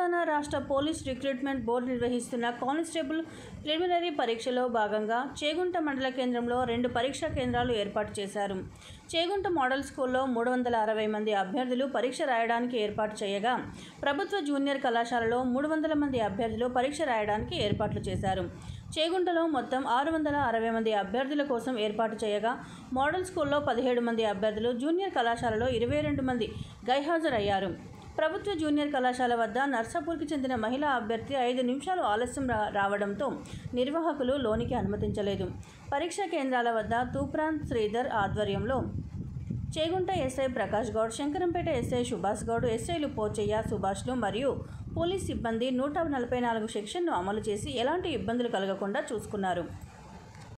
తెలంగాణ రాష్ట్ర police recruitment board నిర్వహిస్తున్న constable preliminary పరీక్షలో భాగంగా చేగుంట మండల కేంద్రంలో రెండు పరీక్షా కేంద్రాలు ఏర్పాటు చేశారు చేగుంట మోడల్ స్కూల్లో మూడు వందల అరవై మంది అభ్యర్థులు పరీక్ష రాయడానికి ఏర్పాటు చేయగా ప్రభుత్వ జూనియర్ కళాశాలలో మూడు వందల మంది అభ్యర్థులు పరీక్ష రాయడానికి ఏర్పాట్లు చేశారు చేగుంటలో మొత్తం ఆరు వందల అరవై మంది అభ్యర్థుల కోసం ఏర్పాటు చేయగా మోడల్ స్కూల్లో పదిహేడు మంది అభ్యర్థులు జూనియర్ కళాశాలలో ఇరవై రెండు మంది గైహాజరయ్యారు ప్రభుత్వ జూనియర్ కళాశాల వద్ద నర్సాపూర్కి చెందిన మహిళా అభ్యర్థి ఐదు నిమిషాలు ఆలస్యం రా రావడంతో నిర్వాహకులు లోనికి అనుమతించలేదు పరీక్షా కేంద్రాల వద్ద తూప్రాన్ శ్రీధర్ ఆధ్వర్యంలో చేగుంట ఎస్ఐ ప్రకాష్ గౌడ్ శంకరంపేట ఎస్ఐ సుభాష్ గౌడ్ ఎస్ఐలు పోచయ్య సుభాష్లు మరియు పోలీస్ సిబ్బంది నూట నలభై నాలుగు సెక్షన్ను అమలు చేసి ఎలాంటి ఇబ్బందులు కలగకుండా చూసుకున్నారు